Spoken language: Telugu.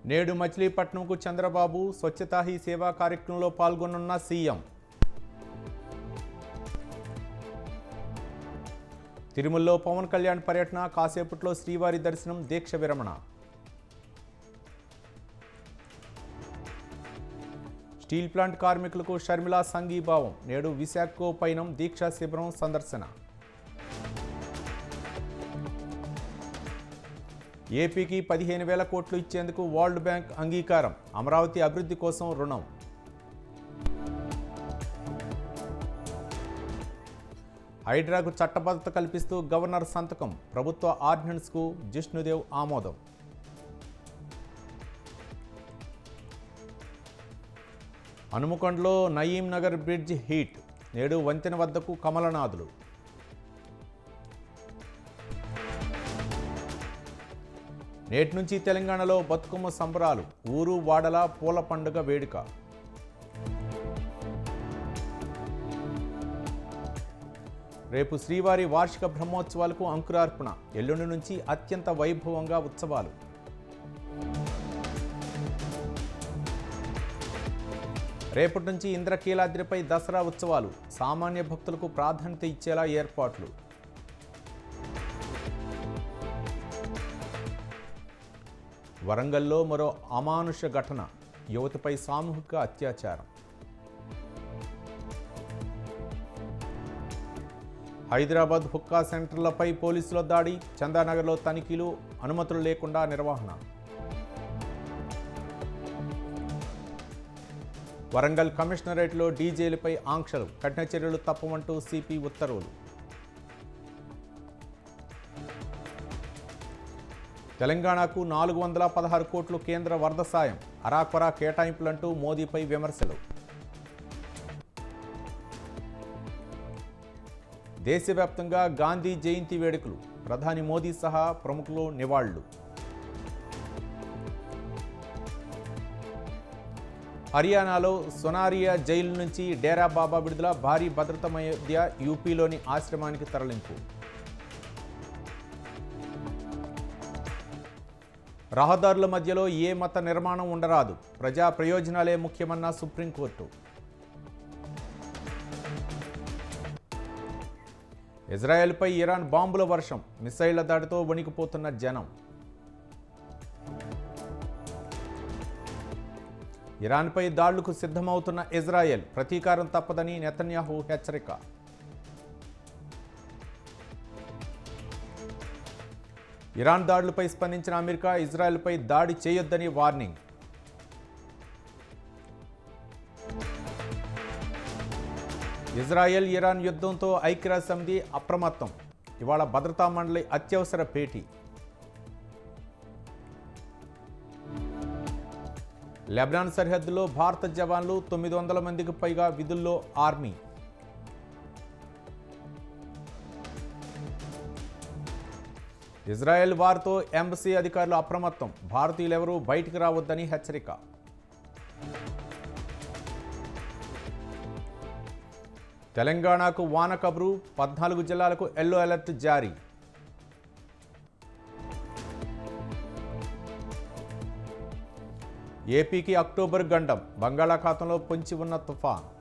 నేడు మచిలీపట్నంకు చంద్రబాబు స్వచ్ఛతా హీ సేవా కార్యక్రమంలో పాల్గొనున్న సీఎం తిరుమలలో పవన్ కళ్యాణ్ పర్యటన కాసేపట్లో శ్రీవారి దర్శనం దీక్ష విరమణ స్టీల్ ప్లాంట్ కార్మికులకు షర్మిలా సంఘీభావం నేడు విశాఖకు పైనం దీక్షా శిబిరం సందర్శన ఏపీకి పదిహేను వేల కోట్లు ఇచ్చేందుకు వరల్డ్ బ్యాంక్ అంగీకారం అమరావతి అభివృద్ధి కోసం రుణం హైడ్రాకు చట్టబద్ధత కల్పిస్తూ గవర్నర్ సంతకం ప్రభుత్వ ఆర్డినెన్స్కు జిష్ణుదేవ్ ఆమోదం హనుమకొండలో నయీం నగర్ బ్రిడ్జ్ హీట్ నేడు వంతెన వద్దకు కమలనాథులు నేటి నుంచి తెలంగాణలో బతుకమ్మ సంబరాలు ఊరు వాడల పూల పండుగ వేడుక రేపు శ్రీవారి వార్షిక బ్రహ్మోత్సవాలకు అంకురార్పణ ఎల్లుండి నుంచి అత్యంత వైభవంగా ఉత్సవాలు రేపటి నుంచి ఇంద్రకీలాద్రిపై దసరా ఉత్సవాలు సామాన్య భక్తులకు ప్రాధాన్యత ఇచ్చేలా ఏర్పాట్లు వరంగల్లో మరో అమానుష ఘటన యువతిపై సామూహిక అత్యాచారం హైదరాబాద్ హుక్కా సెంటర్లపై పోలీసుల దాడి చందానగర్లో తనిఖీలు అనుమతులు లేకుండా నిర్వహణ వరంగల్ కమిషనరేట్లో డీజేలపై ఆంక్షలు కఠిన చర్యలు తప్పమంటూ సిపి ఉత్తర్వులు తెలంగాణకు నాలుగు వందల పదహారు కోట్లు కేంద్ర వరద సాయం అరాకొరా కేటాయింపులంటూ మోదీపై విమర్శలు దేశవ్యాప్తంగా గాంధీ జయంతి వేడుకలు ప్రధాని మోదీ సహా ప్రముఖులు నివాళులు హర్యానాలో సొనారియా జైలు నుంచి డేరా బాబా విడుదల భారీ భద్రత మధ్య యూపీలోని ఆశ్రమానికి తరలింపు రహదారుల మధ్యలో ఏ మత నిర్మాణం ఉండరాదు ప్రజా ప్రయోజనాలే ముఖ్యమన్న సుప్రీంకోర్టు ఇజ్రాయెల్పై ఇరాన్ బాంబుల వర్షం మిసైళ్ల దాడితో వణికిపోతున్న జనం ఇరాన్పై దాడులకు సిద్ధమవుతున్న ఇజ్రాయెల్ ప్రతీకారం తప్పదని నెతన్యాహు హెచ్చరిక ఇరాన్ దాడులపై స్పందించిన అమెరికా ఇజ్రాయెల్పై దాడి చేయొద్దని వార్నింగ్ ఇజ్రాయెల్ ఇరాన్ యుద్ధంతో ఐక్యరాజ్య సమితి అప్రమత్తం ఇవాళ భద్రతా మండలి అత్యవసర భేటీ లెబనాన్ సరిహద్దులో భారత జవాన్లు తొమ్మిది వందల మందికి పైగా విధుల్లో ఆర్మీ ఇజ్రాయెల్ వారితో ఎంబసీ అధికారులు అప్రమత్తం భారతీయులెవరూ బయటికి రావద్దని హెచ్చరిక తెలంగాణకు వాన కబురు పద్నాలుగు జిల్లాలకు ఎల్లో అలర్ట్ జారీ ఏపీకి అక్టోబర్ గండం బంగాళాఖాతంలో పొంచి ఉన్న తుఫాన్